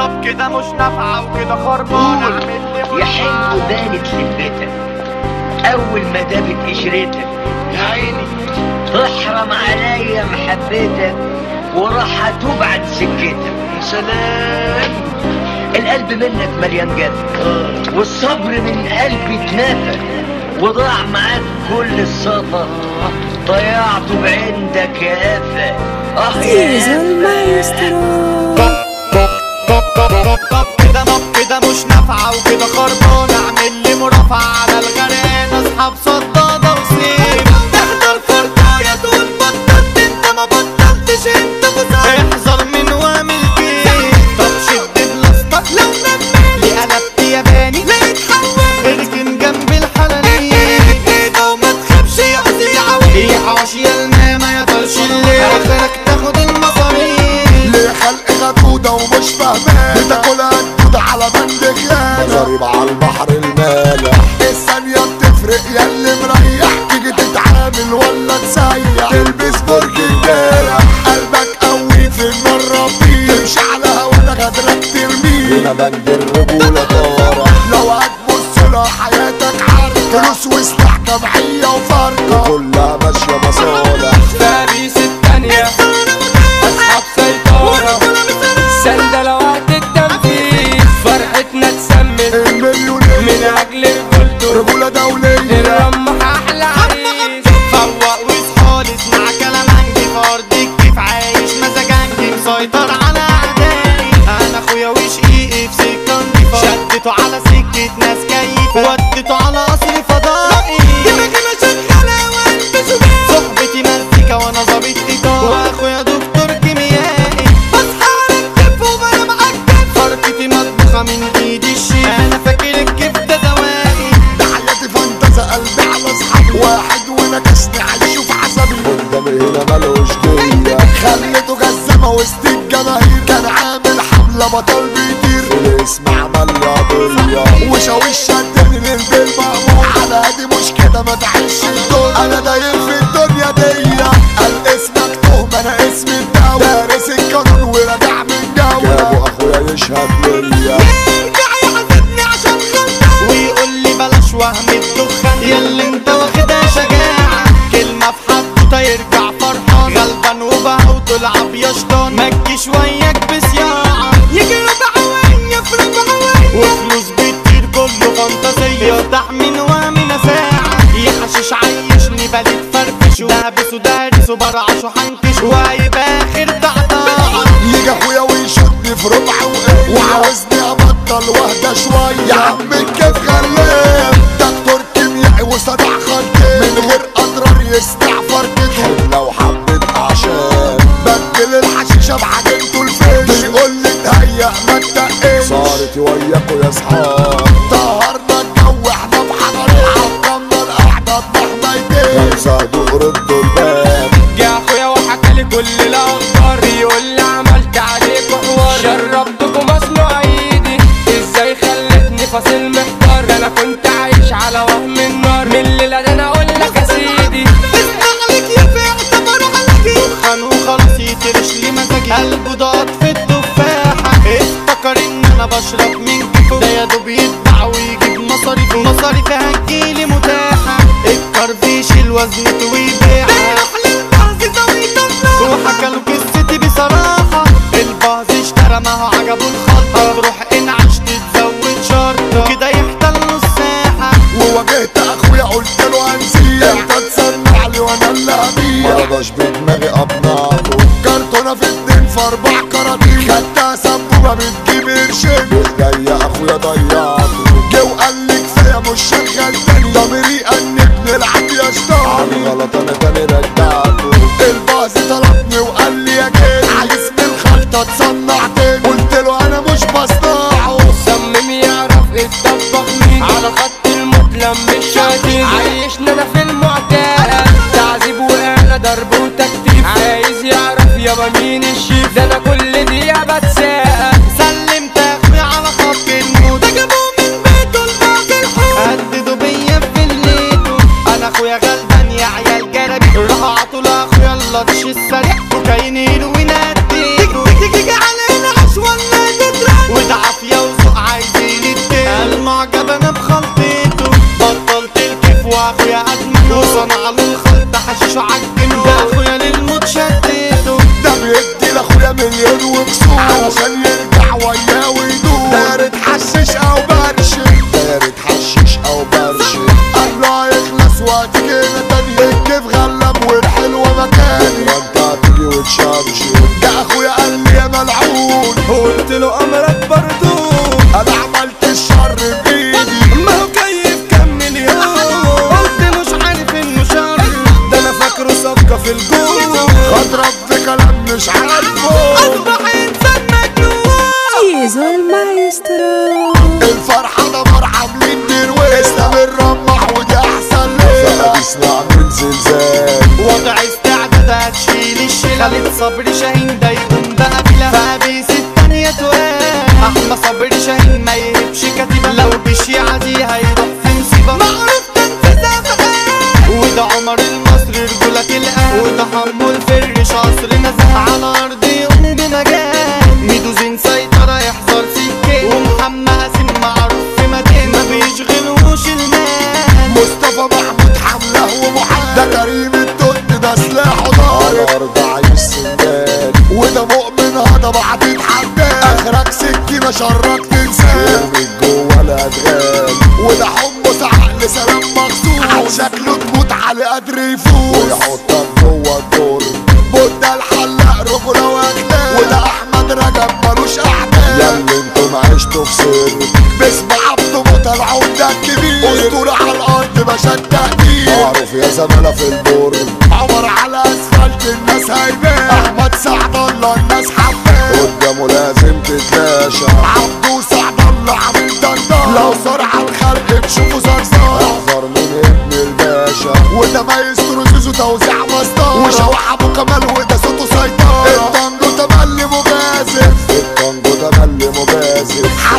طب كده مش نافعة وكده خربانة قول اعمل لي يا حلو بانت لمتك اول ما دابت قشرتك يا عيني تحرم عليا محبتك وراح اتوب عن سكتك يا سلام القلب منك مليان جفا والصبر من قلبي اتنفى وضاع معاك كل الصفا ضيعته بعندك يا قفا اه يا Diesel Maestro. طب طب طب طب كده طب كده مش نافعة وكده خربانة اعمل لي مرافعة على الغرقان اصحاب صدادة وسيب تحضر فرقاية تقول بطلت انت ما بطلتش انت مساعد احذر من وامل كيف طب شد بلاستك لو نمل لي قلبت ياباني لا يتحول اركن جنب الحلالين ايه ده وما تخافش يا عزيز عوي يا حواشي يا الماما يا طرش الليل اخرك تاخد المصاريف ليه خلق غدودة ومش فاهمان بتاكلها جدودة على بند خيانة غريب على البحر المالح الثانية بتفرق يا اللي مريح تيجي تتعامل ولا تسيح تلبس برج امبارح قلبك قوي في النار ربي تمشي على هوانا غدرك ترميه هنا بند الرجولة طارح لو هتبص لها حياتك حركة فلوس وسلاح جمعية وفرقة كلها ماشية مصالح باريس التانية أصحاب سيطرة سندلة وقت التنفيذ فرحتنا تسمن المليونير من أجل الجلد رجولة دولية الرمح أحلى عريس فوق واصحى اسمع كلام عنجي فرد الكيف عايش مزاجنجي مسيطر على اعدائي انا اخويا وشقيقي في سكه نضيفه شدته على سكه ناس كيفه وديته على قصر فضائي دماغنا شغاله وانت شباب صحبتي مزيكا وانا ظابط ايطالي واخويا دكتور كيميائي بصحى على الكيف وبنام معاك فرقتي مطبوخه من ايدي الشيف انا فاكر الكيف ده دوائي ده حياتي فانتزة قلبي على اصحابي واحد ونكشني عايشه في عذابي قدامي هنا ملوش دنيا خليته جزمة وسط الجماهير كان عامل حملة بطل بيطير الاسم عمل له قضية وشاويش شدني للبيل مأمور على هادي مش كده ما تعيش الدنيا انا داير في الدنيا دي قال اسمك تهمة انا اسمي الدولة دارس القانون وراجع من جولة جابوا اخويا يشهد ليا يرجع يحاسبني عشان خلص ويقول لي بلاش وهم الدخان ياللي انت واخدها شجاعة كلمة في حدوته يرجع فرحان غلبان وبهو تلعب يا شطان ما تجيش وياك بصياعة يجروا بعوين يفرق بعوين وفلوس بتطير كله فانتازية يفتح من وامن ساعة يحشش عيشني بالك فرفش دهبس ودارس وبرعش وحنكش وهيبقى اخر تعطاع يجي اخويا ويشدني في ربع وايه وعاوزني ابطل واهدى شويه يا عم الكيف غلاب دكتور كيميائي وصدع خلقي من غير اضرار يسمع فرقته لو حبيت اعشاب بدل الحشيشه بعجنته الفيش بيقول لي تهيأ ما تقلش صارت وياكوا يا اصحاب طهرنا الجو احنا بحضرين عطلنا القعده مهما يدين صادق ردوا الباب جه أخويا وحكى لي كل الأخبار يقول لي عملت عليك حوار شربتكم مصنوع إيدي إزاي خلتني فاصل محتار ده أنا كنت عايش على وهم النار من الليلة ده أنا أقول لك يا سيدي عليك يا في اعتبر عليك دخان وخلاص يترش لي مزاجي قلبه ضاغط في التفاحة افتكر ان انا بشرب من كيفه ده يا دوب يتباع ويجيب مصاريفه مصاريفي هتجيلي متاحة الكرفيش الوزن ويبيع وحكى له قصتي بصراحة الباظ اشترى ما هو عجبه الخلطة تروح انعش تتزود شرطة وكده يحتل نص ساحة وواجهت اخويا قلت له هنسيه انت تسمع لي وانا اللي هبيع مرضاش بدماغي اقنعته كرتونه في اتنين في اربع كراتين خدتها سبوبه بتجيب قرشين والجاي يا اخويا ضيعته جه وقال لي كفايه مش شغال تاني ضميري انبني نلعب يا شطان عامل غلط انا تاني رجعته الباص طلبني وقال لي يا جيل عايز من الخلطه تصنع تاني قلت له انا مش بصنعه صمم يعرف الطبخ مين على خط الموت لم الشاتين عايشنا انا في المعتاد تعذيب وانا ضرب وتكتيف عايز يعرف يابا مين الشيف ده انا كل دقيقة بتساءل سلمت اخويا على خط الموت ده جابوه من بيته لباقي الحوت هددوا بيا في ليته انا اخويا غلبان يا عيال جلبي راحوا عطوا لاخويا اللطش السريع كوكايين هيروين اديته تيجي علينا عش ولا تترن خالد صبري شاهين ده يقوم بقى بلا فابيس التانية توقع احمد صبري شاهين ما يهبش كتيبة لو بشيعة دي هيروح في مصيبة معروف تنفيذها فقال وده عمر المصري رجولة الأهل وتحمل فرش عصر نزل على أرض يقوم بمجال ميدو زين سيطرة يحذر سكين ومحمد قاسم معروف في مكان ما بيشغلوش المال مصطفى محمود حمله ومحمد ده كريم التوت ده سلاحه ضارب على الارض عايش سندال وده مؤمن هذا بعد يتحدى اخرك سكينه شرك تنساه من جوه الادغال وده حمص عقل سلام مخصوص على شكله تموت على قدر يفوز ويحطك جوه الدور بودة الحلاق رجوله واخلاق وده احمد رجب ملوش اعداء ياللي انتم عشتوا في سر باسم عبده موتى العمده الكبير اسطوره على الارض بشد تقدير معروف يا زمالة في البر عمر على اسفلت الناس هيبان احمد سعد الله الناس حباه قدامه لازم تتلاشى عبده سعد الله عامل دندان لو صار على الخلق تشوفه زرزار احذر من ابن الباشا وده مايسترو زيزو توزيع مسطره وشوح ابو كمال وده صوته سيطره التانجو تملي مجازف التانجو تملي مجازف